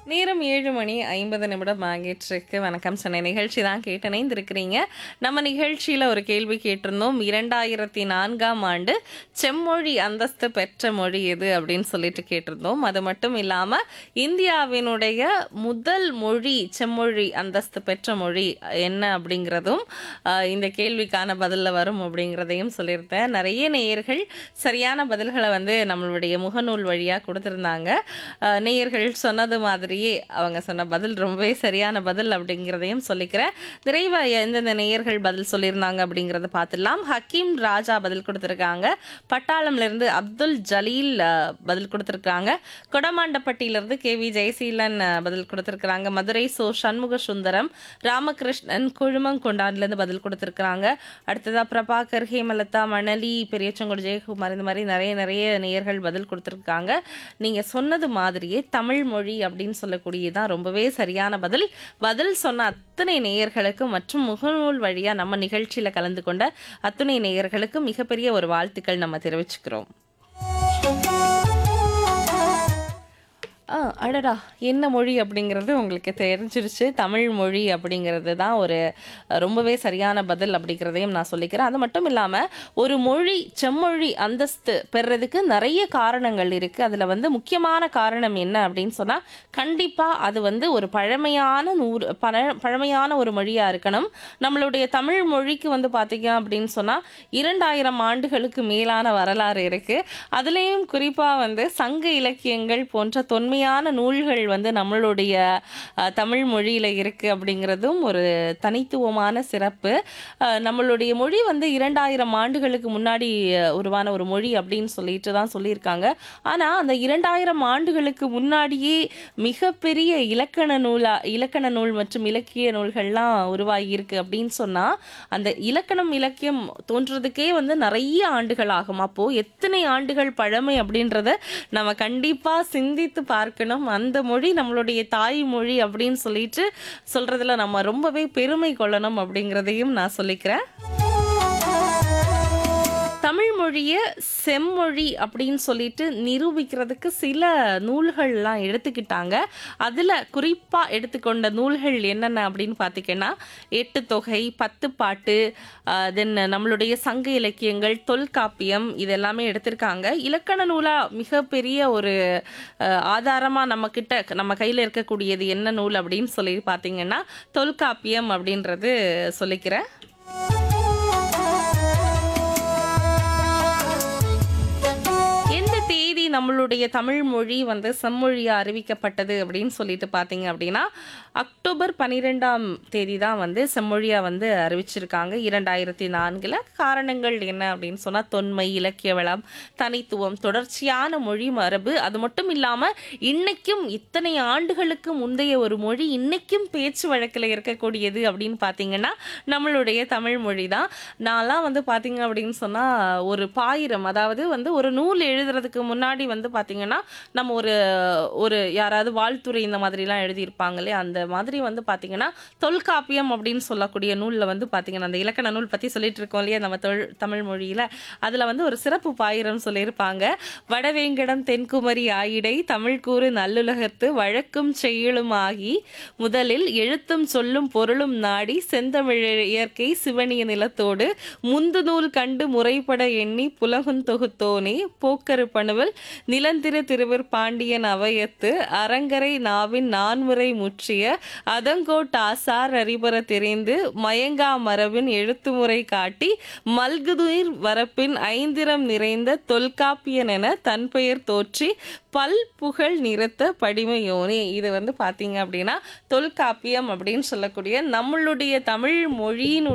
நேரம் ஏழு மணி ஐம்பது நிமிடம் ஆகிட்டிருக்கு வணக்கம் சொன்ன நிகழ்ச்சி தான் கேட்டு இணைந்திருக்கிறீங்க நம்ம நிகழ்ச்சியில் ஒரு கேள்வி கேட்டிருந்தோம் இரண்டாயிரத்தி நான்காம் ஆண்டு செம்மொழி அந்தஸ்து பெற்ற மொழி எது அப்படின்னு சொல்லிட்டு கேட்டிருந்தோம் அது மட்டும் இல்லாமல் இந்தியாவினுடைய முதல் மொழி செம்மொழி அந்தஸ்து பெற்ற மொழி என்ன அப்படிங்கிறதும் ஆஹ், இந்த கேள்விக்கான பதிலில் வரும் அப்படிங்கிறதையும் சொல்லியிருந்தேன் நிறைய நேயர்கள் சரியான பதில்களை வந்து நம்மளுடைய முகநூல் வழியாக கொடுத்துருந்தாங்க ஆஹ், நேயர்கள் சொன்னது மாதிரியே அவங்க சொன்ன பதில் ரொம்பவே சரியான பதில் அப்படிங்கிறதையும் சொல்லிக்கிறேன் நிறைவா எந்தெந்த நேயர்கள் பதில் சொல்லியிருந்தாங்க அப்படிங்கிறத பார்த்துடலாம் ஹக்கீம் ராஜா பதில் கொடுத்துருக்காங்க பட்டாளம்ல இருந்து அப்துல் ஜலீல் ஆஹ், பதில் கொடுத்துருக்காங்க கொடமாண்டப்பட்டியிலிருந்து கே வி ஜெயசீலன் ஆஹ், பதில் கொடுத்துருக்காங்க மதுரை சோ சண்முக சுந்தரம் ராமகிருஷ்ணன் குழுமங்கொண்டான்லேருந்து பதில் கொடுத்துருக்காங்க அடுத்ததா பிரபாகர் ஹேமலதா மணலி பெரியச்சங்கோடு ஜெயக்குமார் இந்த மாதிரி நிறைய நிறைய நேயர்கள் பதில் கொடுத்துருக்காங்க நீங்க சொன்னது மாதிரியே தமிழ் மொழி அப்படின்னு சொல்லக்கூடியதான் ரொம்பவே சரியான பதில் பதில் சொன்ன அத்தனை நேயர்களுக்கும் மற்றும் முகநூல் வழியா நம்ம நிகழ்ச்சியில கலந்து கொண்ட அத்தனை நேயர்களுக்கு மிகப்பெரிய ஒரு வாழ்த்துக்கள் நம்ம தெரிவிச்சுக்கிறோம் ஆ அடடா என்ன மொழி அப்படிங்கிறது உங்களுக்கு தெரிஞ்சிருச்சு தமிழ் மொழி அப்படிங்கிறது தான் ஒரு அஹ், ரொம்பவே சரியான பதில் அப்படிங்கிறதையும் நான் சொல்லிக்கிறேன் அது மட்டும் இல்லாமல் ஒரு மொழி செம்மொழி அந்தஸ்து பெறுறதுக்கு நிறைய காரணங்கள் இருக்குது அதில் வந்து முக்கியமான காரணம் என்ன அப்படின்னு சொன்னால் கண்டிப்பாக அது வந்து ஒரு பழமையான நூறு பழ பழமையான ஒரு மொழியாக இருக்கணும் நம்மளுடைய தமிழ் மொழிக்கு வந்து பார்த்தீங்க அப்படின்னு சொன்னால் இரண்டாயிரம் ஆண்டுகளுக்கு மேலான வரலாறு இருக்குது அதுலேயும் குறிப்பாக வந்து சங்க இலக்கியங்கள் போன்ற தொன்மையான நூல்கள் வந்து நம்மளுடைய அஹ், தமிழ் மொழியில் இருக்குது அப்படிங்கிறதும் ஒரு தனித்துவமான சிறப்பு அஹ், நம்மளுடைய மொழி வந்து இரண்டாயிரம் ஆண்டுகளுக்கு முன்னாடி அஹ், உருவான ஒரு மொழி அப்படின்னு சொல்லிட்டு தான் சொல்லியிருக்காங்க ஆனால் அந்த இரண்டாயிரம் ஆண்டுகளுக்கு முன்னாடியே மிகப்பெரிய இலக்கண நூலா இலக்கண நூல் மற்றும் இலக்கிய நூல்கள்லாம் உருவாகி இருக்கு அப்படின்னு சொன்னால் அந்த இலக்கணம் இலக்கியம் தோன்றதுக்கே வந்து நிறைய ஆண்டுகள் ஆகும் அப்போ எத்தனை ஆண்டுகள் பழமை அப்படின்றத நம்ம கண்டிப்பா சிந்தித்து பார்க்கணும் அந்த மொழி நம்மளுடைய தாய் மொழி அப்படின்னு சொல்லிட்டு சொல்றதுல நம்ம ரொம்பவே பெருமை கொள்ளணும் அப்படிங்கிறதையும் நான் சொல்லிக்கிறேன் தமிழ் மொழியை செம்மொழி அப்படின்னு சொல்லிட்டு நிரூபிக்கிறதுக்கு சில நூல்கள்லாம் எடுத்துக்கிட்டாங்க அதில் குறிப்பாக எடுத்துக்கொண்ட நூல்கள் என்னென்ன அப்படின்னு பார்த்தீங்கன்னா எட்டு தொகை பத்து பாட்டு தென் நம்மளுடைய சங்க இலக்கியங்கள் தொல்காப்பியம் இதெல்லாமே எடுத்திருக்காங்க இலக்கண நூலாக மிகப்பெரிய ஒரு ஆதாரமாக நம்மக்கிட்ட நம்ம கையில் இருக்கக்கூடியது என்ன நூல் அப்படின்னு சொல்லி பார்த்தீங்கன்னா தொல்காப்பியம் அப்படின்றது சொல்லிக்கிறேன் எந்த தேதி நம்மளுடைய தமிழ் மொழி வந்து செம்மொழியாக அறிவிக்கப்பட்டது அப்படின்னு சொல்லிட்டு பார்த்தீங்க அப்படின்னா அக்டோபர் பன்னிரெண்டாம் தேதி தான் வந்து செம்மொழியாக வந்து அறிவிச்சிருக்காங்க இரண்டாயிரத்தி நான்கில் காரணங்கள் என்ன அப்படின்னு சொன்னால் தொன்மை இலக்கிய வளம் தனித்துவம் தொடர்ச்சியான மொழி மரபு அது மட்டும் இல்லாமல் இன்னைக்கும் இத்தனை ஆண்டுகளுக்கு முந்தைய ஒரு மொழி இன்னைக்கும் பேச்சு வழக்கில் இருக்கக்கூடியது அப்படின்னு பார்த்தீங்கன்னா நம்மளுடைய தமிழ் மொழி தான் நான்லாம் வந்து பார்த்தீங்க அப்படின்னு சொன்னால் ஒரு பாயிரம் அதாவது வந்து ஒரு நூல் எழுதுறதுக்கு முன்னாடி வந்து பார்த்தீங்கன்னா நம்ம ஒரு ஒரு யாராவது வாழ்த்துறை இந்த மாதிரிலாம் எழுதியிருப்பாங்க இல்லையா அந்த மாதிரி வந்து பார்த்தீங்கன்னா தொல்காப்பியம் அப்படின்னு சொல்லக்கூடிய நூலில் வந்து பார்த்தீங்கன்னா அந்த இலக்கண நூல் பற்றி சொல்லிட்டு இருக்கோம் இல்லையா நம்ம தொல் தமிழ் மொழியில் அதில் வந்து ஒரு சிறப்பு பாயிரம் சொல்லியிருப்பாங்க வடவேங்கடம் தென்குமரி ஆயிடை தமிழ் கூறு நல்லுலகத்து வழக்கும் செய்யுளும் ஆகி முதலில் எழுத்தும் சொல்லும் பொருளும் நாடி செந்தமிழ் இயற்கை சிவனிய நிலத்தோடு முந்து நூல் கண்டு முறைப்பட எண்ணி புலகுந் தொகுத்தோனே போக்கரு பணுவல் நிலந்திரு திருவர் பாண்டியன் அவையத்து அரங்கரை நாவின் நான்முறை முற்றிய அதங்கோட் ஆசார் அறிபர தெரிந்து மயங்கா மரபின் எழுத்துமுறை காட்டி மல்குதுயிர் வரப்பின் ஐந்திரம் நிறைந்த தொல்காப்பியன் என தன் பெயர் தோற்றி பல் புகழ் நிறுத்த படிமையோனே இது வந்து பார்த்தீங்க அப்படின்னா தொல்காப்பியம் அப்படின்னு சொல்லக்கூடிய நம்மளுடைய தமிழ் மொழியினுடைய